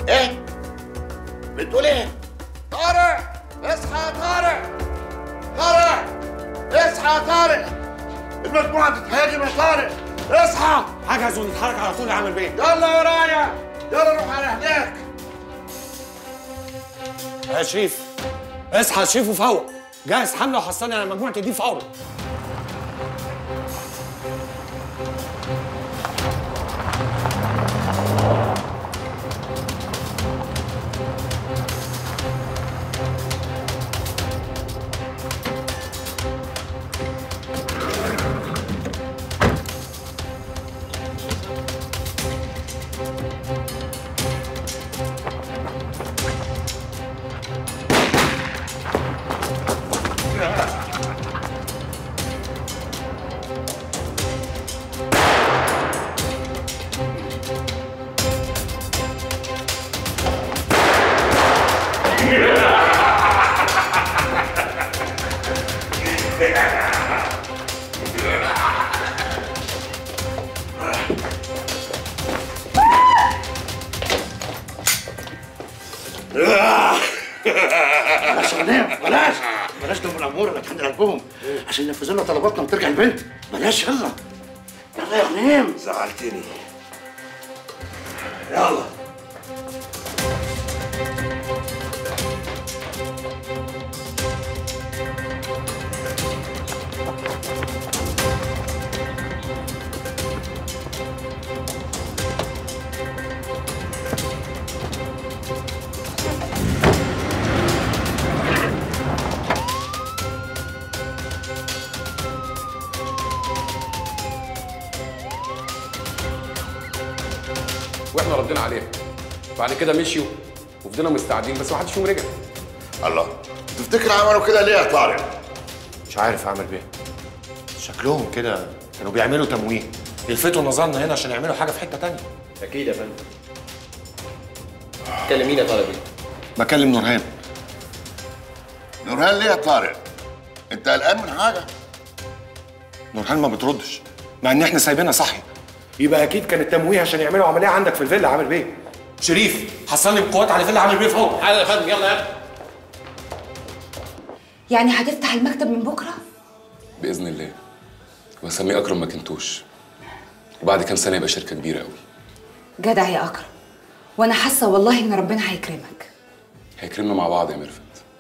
ايه بتقول ايه طارق اصحى يا طارق طارق اصحى يا طارق المجموعه بتتهاجم يا طارق اصحى حجز ونتحرك على طول يا عامر بيه يلا ورايا يلا روح على هناك يا شريف اصحى يا شريف وفوق جهز حمله وحصلني على مجموعه دي فورا بلاش غنام بلاش بلاش دم الامور اللي عند قلبهم عشان ينفذوا لنا طلباتنا وترجع البنت بلاش يلا يلا يا غنام زعلتني يلا واحنا ردينا عليها بعد كده مشيوا وفضلنا مستعدين بس ما حدش فيهم رجع الله تفتكر عملوا كده ليه يا طارق مش عارف اعمل بيه شكلهم كده كانوا بيعملوا تمويه يلفتوا نظرنا هنا عشان يعملوا حاجه في حته تانية اكيد يا فندم كلمينا يا طالب بكلم نورهان نورهان ليه يا طارق انت قلقان من حاجه نورهان ما بتردش مع ان احنا سايبينها صاحيه يبقى اكيد كان التمويه عشان يعملوا عمليه عندك في الفيلا عامر بيه شريف حصلني بقوات على فيلا عامر بيه فوق حاضر يا فندم يلا يلا يعني هتفتح المكتب من بكره باذن الله واسميه اكرم ماكنتوش وبعد كام سنه يبقى شركه كبيره قوي جدع يا اكرم وانا حاسه والله ان ربنا هيكرمك هيكرمنا مع بعض يا ميرفت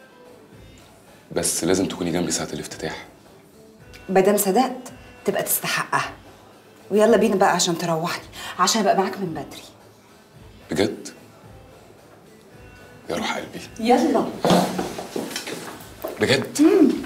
بس لازم تكوني جنبي ساعه الافتتاح مادام صدقت تبقى تستحقها ويلا بينا بقى عشان تروحني عشان ابقى معاك من بدري بجد يا روح قلبي يلا بجد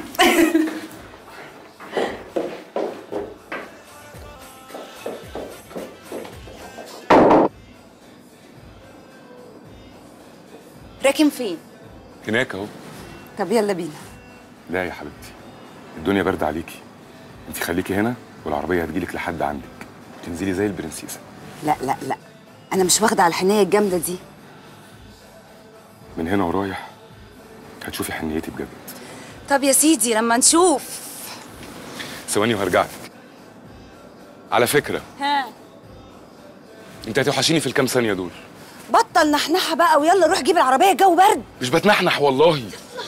راكن فين هناك اهو طب يلا بينا لا يا حبيبتي الدنيا برد عليكي انت خليكي هنا والعربيه هتجيلك لحد عندك تنزلي زي البرنسيسه لا لا لا انا مش واخده على الحنيه الجامده دي من هنا ورايح هتشوفي حنيتي بجد طب يا سيدي لما نشوف ثواني وهرجع لك على فكره ها انت هتوحشيني في الكام ثانيه دول بطل نحنحه بقى ويلا روح جيب العربيه الجو برد مش بتنحنح والله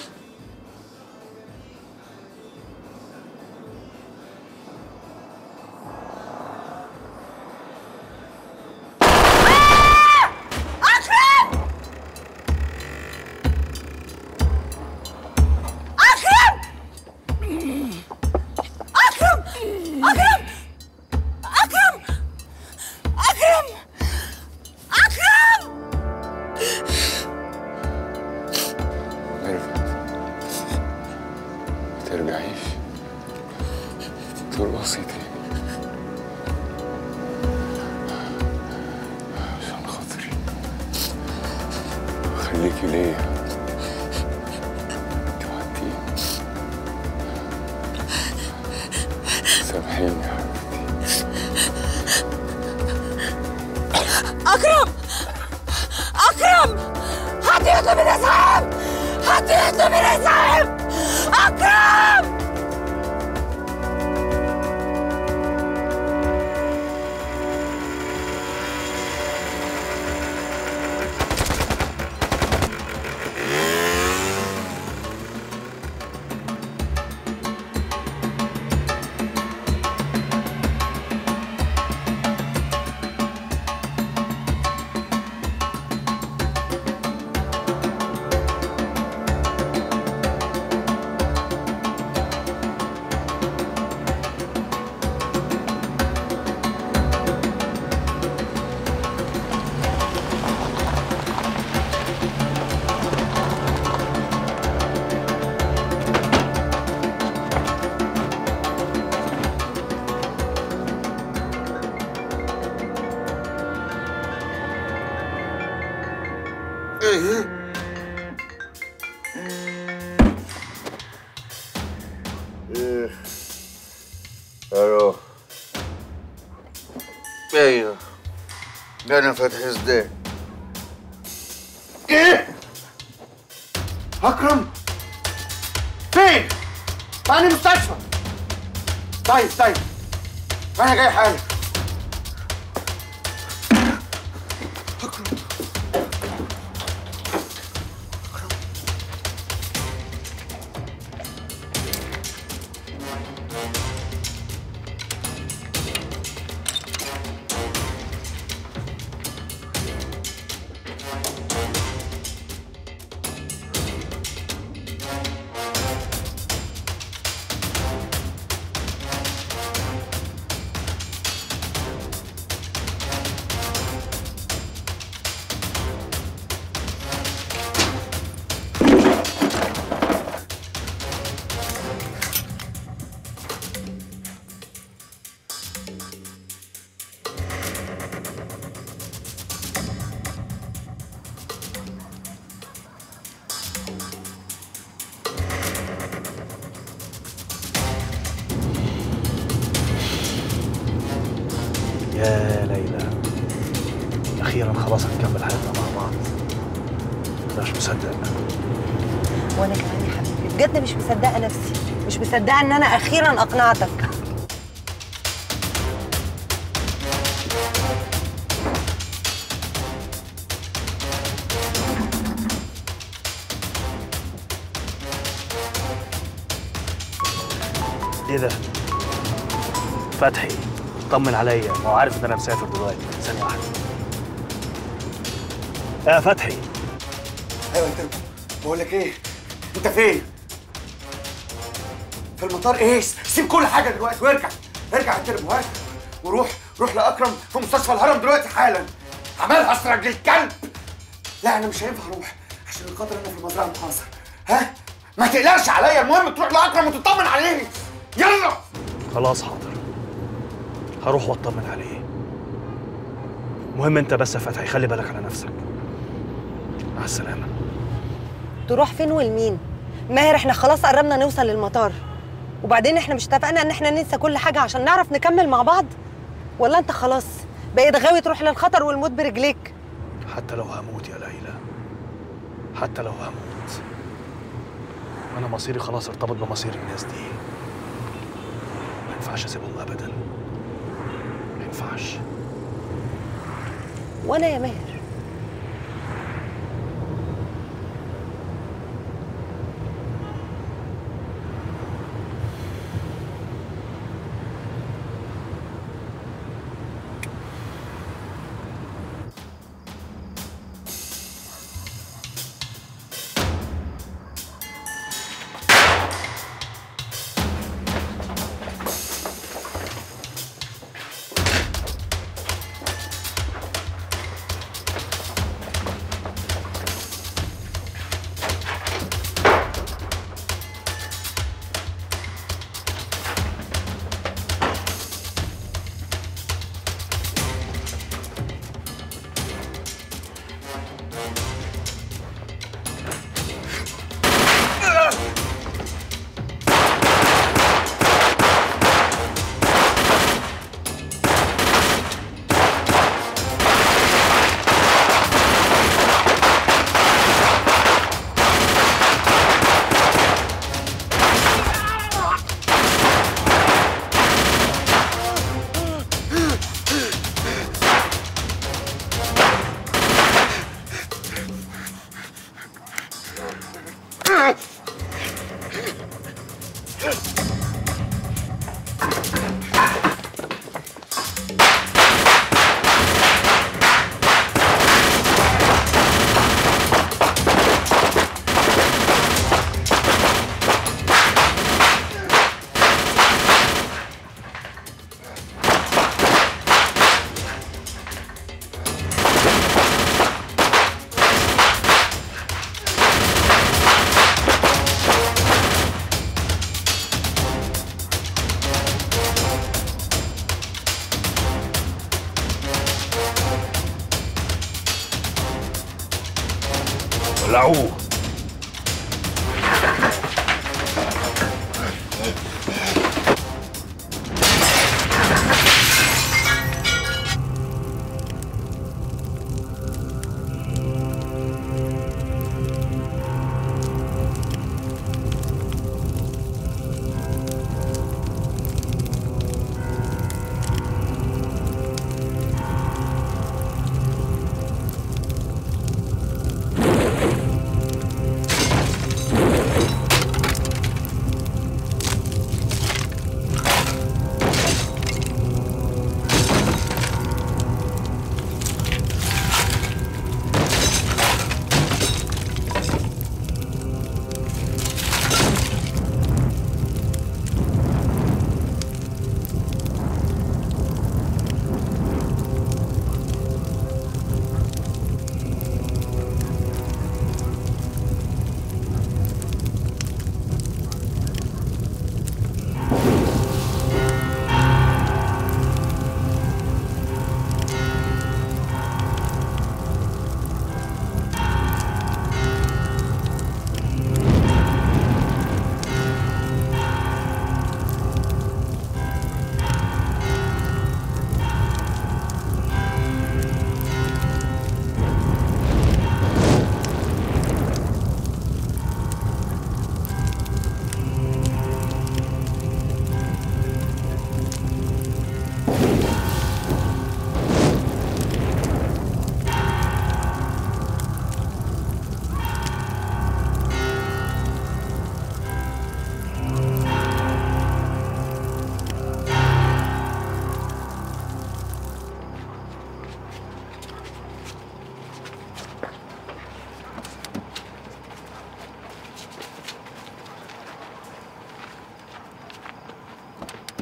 اكرم اكرم اكرم اكرم اكرم اكرم ميرفت ترجعيش ترقصي تاني عشان خاطري خليكي ليا انت وعدتيني سامحيني يا حبيبتي اكرم اكرم حد يطلب الاسعاف حد يطلب الاسعاف اكرم الو ايوه انا فتحي ازاي ايه اكرم فين معني مستشفى طيب طيب انا جاي حالا يا ليلى اخيرا خلاص هنكمل حياتنا مع بعض انا مش مصدق وانا كمان يا حبيبي بجد مش مصدقه نفسي مش مصدقه ان انا اخيرا اقنعتك ايه ده فتحي طمن عليا ما هو عارف ان انا مسافر دلوقتي ثانيه واحده يا فتحي ايوه انت بقول لك ايه انت فين في المطار ايه سيب كل حاجه دلوقتي وارجع ارجع اعترف وارجع وروح روح لاكرم في مستشفى الهرم دلوقتي حالا عملها اسرج الكلب لا انا مش هينفع اروح عشان خاطر انا في المزرعه محاصر ها ما تقلقش عليا المهم تروح لاكرم وتطمن عليه يلا خلاص حاضر هروح واطمن عليه المهم انت بس يا فتحي خلي بالك على نفسك مع السلامه تروح فين والمين ماهر احنا خلاص قربنا نوصل للمطار وبعدين احنا مش اتفقنا ان احنا ننسى كل حاجه عشان نعرف نكمل مع بعض ولا انت خلاص بقيت غاوي تروح للخطر والموت برجليك حتى لو هموت يا ليلى حتى لو هموت انا مصيري خلاص ارتبط بمصير الناس دي ما ينفعش اسيبهم ابدا ما ينفعش وانا يا ماهر ولعوه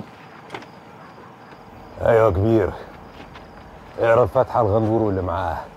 ايوه كبير اعرف فتحة الغندور واللي معاه